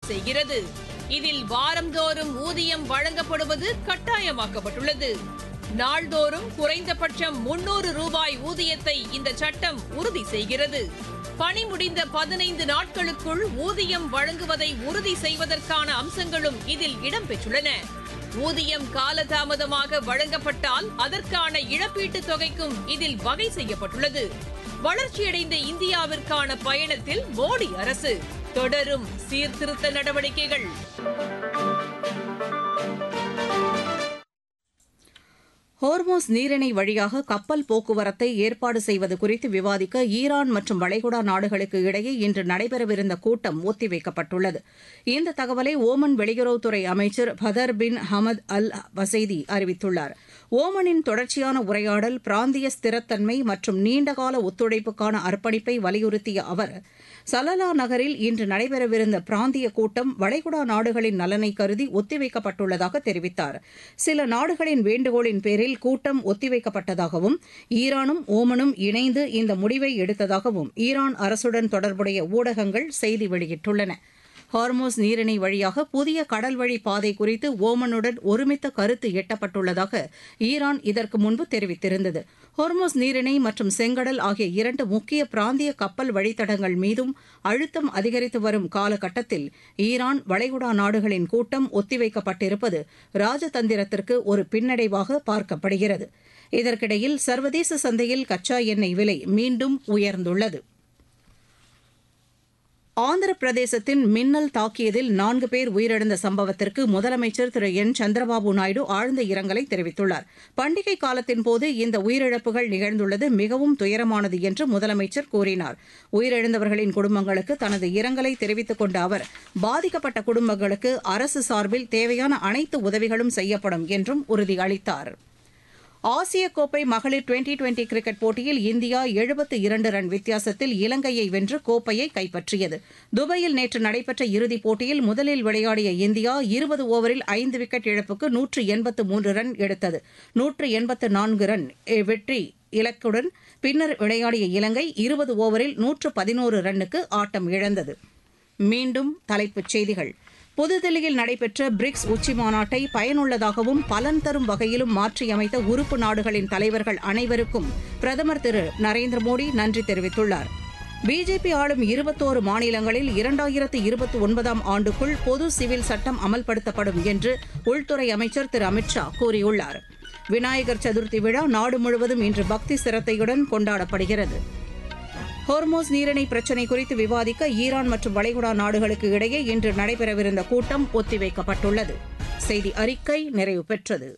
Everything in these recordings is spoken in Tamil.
செய்கிறது இதில் வாரந்தோறும் ஊதியம் வழங்கப்படுவது கட்டாயமாக்கப்பட்டுள்ளது நாள்தோறும் குறைந்தபட்சம் முன்னூறு ரூபாய் ஊதியத்தை இந்த சட்டம் உறுதி செய்கிறது பணி முடிந்த பதினைந்து நாட்களுக்குள் ஊதியம் வழங்குவதை உறுதி செய்வதற்கான அம்சங்களும் இதில் இடம்பெற்றுள்ளன ஊதியம் காலதாமதமாக வழங்கப்பட்டால் அதற்கான இழப்பீட்டுத் தொகைக்கும் இதில் வகை செய்யப்பட்டுள்ளது வளர்ச்சியடைந்த இந்தியாவிற்கான பயணத்தில் மோடி அரசு தொடரும் சீர்திருத்த நடவடிக்கைகள் ஹோர்மோஸ் நீரிணை வழியாக கப்பல் போக்குவரத்தை ஏற்பாடு செய்வது குறித்து விவாதிக்க ஈரான் மற்றும் வளைகுடா நாடுகளுக்கு இடையே இன்று நடைபெறவிருந்த கூட்டம் ஒத்திவைக்கப்பட்டுள்ளது இந்த தகவலை ஓமன் வெளியுறவுத்துறை அமைச்சர் பதர் பின் ஹமத் அல் வசைதி அறிவித்துள்ளார் ஓமனின் தொடர்ச்சியான உரையாடல் பிராந்திய ஸ்திரத்தன்மை மற்றும் நீண்டகால ஒத்துழைப்புக்கான அர்ப்பணிப்பை வலியுறுத்திய அவர் சலலா நகரில் இன்று நடைபெறவிருந்த பிராந்திய கூட்டம் வளைகுடா நாடுகளின் நலனை கருதி ஒத்திவைக்கப்பட்டுள்ளதாக தெரிவித்தார் சில நாடுகளின் வேண்டுகோளின் பேரில் கூட்டம் ஒத்திவைக்கப்பட்டதாகவும் ஈரானும் ஓமனும் இணைந்து இந்த முடிவை எடுத்ததாகவும் ஈரான் அரசுடன் தொடர்புடைய ஊடகங்கள் செய்தி வெளியிட்டுள்ளன ஹார்மோஸ் நீரிணை வழியாக புதிய கடல்வழி பாதை குறித்து ஓமனுடன் ஒருமித்த கருத்து எட்டப்பட்டுள்ளதாக ஈரான் இதற்கு முன்பு தெரிவித்திருந்தது ஹார்மோஸ் நீரிணை மற்றும் செங்கடல் ஆகிய இரண்டு முக்கிய பிராந்திய கப்பல் வழித்தடங்கள் மீதும் அழுத்தம் அதிகரித்து வரும் காலகட்டத்தில் ஈரான் வளைகுடா நாடுகளின் கூட்டம் ஒத்திவைக்கப்பட்டிருப்பது ராஜதந்திரத்திற்கு ஒரு பின்னடைவாக பார்க்கப்படுகிறது இதற்கிடையில் சர்வதேச சந்தையில் கச்சா எண்ணெய் விலை மீண்டும் உயர்ந்துள்ளது ஆந்திர பிரதேசத்தின் மின்னல் தாக்கியதில் நான்கு பேர் உயிரிழந்த சம்பவத்திற்கு முதலமைச்சர் திரு என் சந்திரபாபு நாயுடு ஆழ்ந்த இரங்கலை தெரிவித்துள்ளார் பண்டிகை காலத்தின் போது இந்த உயிரிழப்புகள் நிகழ்ந்துள்ளது மிகவும் துயரமானது என்று முதலமைச்சர் கூறினார் உயிரிழந்தவர்களின் குடும்பங்களுக்கு தனது இரங்கலை தெரிவித்துக் கொண்ட அவர் பாதிக்கப்பட்ட குடும்பங்களுக்கு அரசு சார்பில் தேவையான அனைத்து உதவிகளும் செய்யப்படும் என்றும் உறுதியளித்தார் ஆசிய கோப்பை மகளிர் டுவெண்டி டுவெண்டி கிரிக்கெட் போட்டியில் இந்தியா எழுபத்து இரண்டு ரன் வித்தியாசத்தில் இலங்கையை வென்று கோப்பையை கைப்பற்றியது துபாயில் நேற்று நடைபெற்ற இறுதிப் போட்டியில் முதலில் விளையாடிய இந்தியா இருபது ஓவரில் ஐந்து விக்கெட் இழப்புக்கு நூற்று எண்பத்து மூன்று ரன் எடுத்தது நூற்று எண்பத்து நான்கு ரன் வெற்றி இலக்குடன் பின்னர் விளையாடிய இலங்கை இருபது ஓவரில் நூற்று பதினோரு ரன்னுக்கு ஆட்டம் இழந்தது மீண்டும் தலைப்புச் செய்திகள் புதுதில்லியில் நடைபெற்ற பிரிக்ஸ் உச்சி மாநாட்டை பயனுள்ளதாகவும் பலன் தரும் வகையிலும் மாற்றியமைத்த உறுப்பு நாடுகளின் தலைவர்கள் அனைவருக்கும் பிரதமர் திரு நரேந்திர மோடி நன்றி தெரிவித்துள்ளார் பிஜேபி ஆளும் இருபத்தோரு மாநிலங்களில் இரண்டாயிரத்து இருபத்தி ஒன்பதாம் ஆண்டுக்குள் பொது சிவில் சட்டம் அமல்படுத்தப்படும் என்று உள்துறை அமைச்சர் திரு அமித் ஷா கூறியுள்ளார் விநாயகர் சதுர்த்தி விழா நாடு முழுவதும் இன்று பக்தி சிரத்தையுடன் கொண்டாடப்படுகிறது ஹோர்மோஸ் நீரிணை பிரச்சினை குறித்து விவாதிக்க ஈரான் மற்றும் வளைகுடா நாடுகளுக்கு இடையே இன்று நடைபெறவிருந்த கூட்டம் ஒத்திவைக்கப்பட்டுள்ளது செய்தி அறிக்கை நிறைவு பெற்றது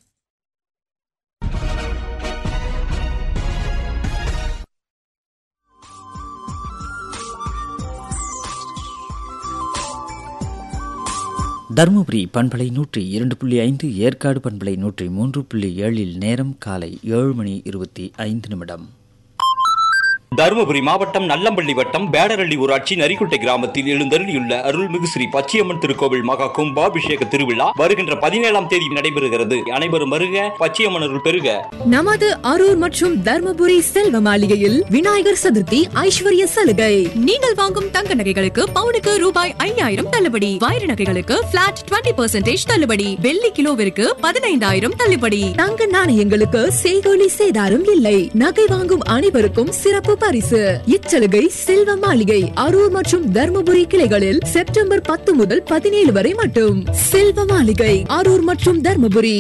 தருமபுரி பண்பலை நூற்றி இரண்டு புள்ளி ஐந்து ஏற்காடு பண்பலை நூற்றி மூன்று புள்ளி ஏழில் நேரம் காலை ஏழு மணி இருபத்தி ஐந்து நிமிடம் தருமபுரி மாவட்டம் நல்லம்பள்ளி வட்டம் பேடரள்ளி ஊராட்சி நரிக்குட்டை கிராமத்தில் எழுந்தருளியுள்ள அருள்மிகு ஸ்ரீ பச்சையம்மன் திருக்கோவில் மகா கும்பாபிஷேக திருவிழா வருகின்ற பதினேழாம் தேதி நடைபெறுகிறது அனைவரும் வருக பச்சையம்மன் அருள் பெறுக நமது அரூர் மற்றும் தர்மபுரி செல்வ மாளிகையில் விநாயகர் சதுர்த்தி ஐஸ்வர்ய சலுகை நீங்கள் வாங்கும் தங்க நகைகளுக்கு பவுனுக்கு ரூபாய் ஐயாயிரம் தள்ளுபடி வைர நகைகளுக்கு பிளாட் டுவெண்ட்டி பெர்சென்டேஜ் தள்ளுபடி வெள்ளி கிலோவிற்கு பதினைந்தாயிரம் தள்ளுபடி தங்க நாணயங்களுக்கு செய்கோலி சேதாரம் இல்லை நகை வாங்கும் அனைவருக்கும் சிறப்பு பரிசு இச்சலுகை செல்வ மாளிகை அரூர் மற்றும் தர்மபுரி கிளைகளில் செப்டம்பர் பத்து முதல் பதினேழு வரை மட்டும் செல்வ மாளிகை அரூர் மற்றும் தர்மபுரி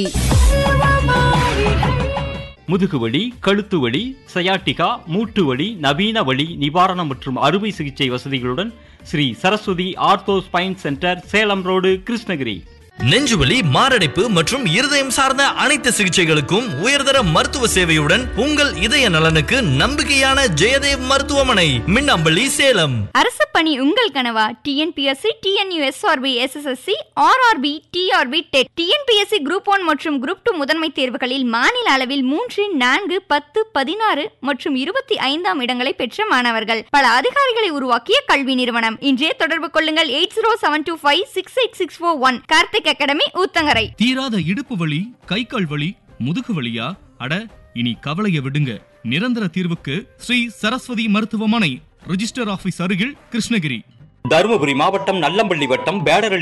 முதுகுவலி கழுத்து வலி சயாட்டிகா மூட்டு வலி நவீன வலி நிவாரணம் மற்றும் அறுவை சிகிச்சை வசதிகளுடன் Sri Saraswati ortho spine centre Salem road Krishnagiri நெஞ்சுவலி மாரடைப்பு மற்றும் இருதயம் சார்ந்த அனைத்து சிகிச்சைகளுக்கும் உயர்தர மருத்துவ சேவையுடன் உங்கள் இதய நலனுக்கு நம்பிக்கையான ஜெயதேவ் மருத்துவமனை மின்னம்பள்ளி சேலம் அரசு பணி உங்கள் கனவா TNPSC TNUSRB SSSC RRB TRB TET TNPSC group one மற்றும் குரூப் டூ முதன்மை தேர்வுகளில் மாநில அளவில் மூன்று நான்கு பத்து பதினாறு மற்றும் இருபத்தி ஐந்தாம் இடங்களை பெற்ற மாணவர்கள் பல அதிகாரிகளை உருவாக்கிய கல்வி நிறுவனம் இன்றே தொடர்பு கொள்ளுங்கள் eight zero seven two five six eight six four one Karthik academy Uthangarai தீராத இடுப்பு வலி கை கால் வலி முதுகு வலியா அட இனி கவலைய விடுங்க நிரந்தர தீர்வுக்கு ஸ்ரீ சரஸ்வதி மருத்துவமனை ரிஜிஸ்டர் ஆபீஸ் அருகில் கிருஷ்ணகிரி தருமபுரி மாவட்டம் நல்லம்பள்ளி வட்டம் பேடரள்ளி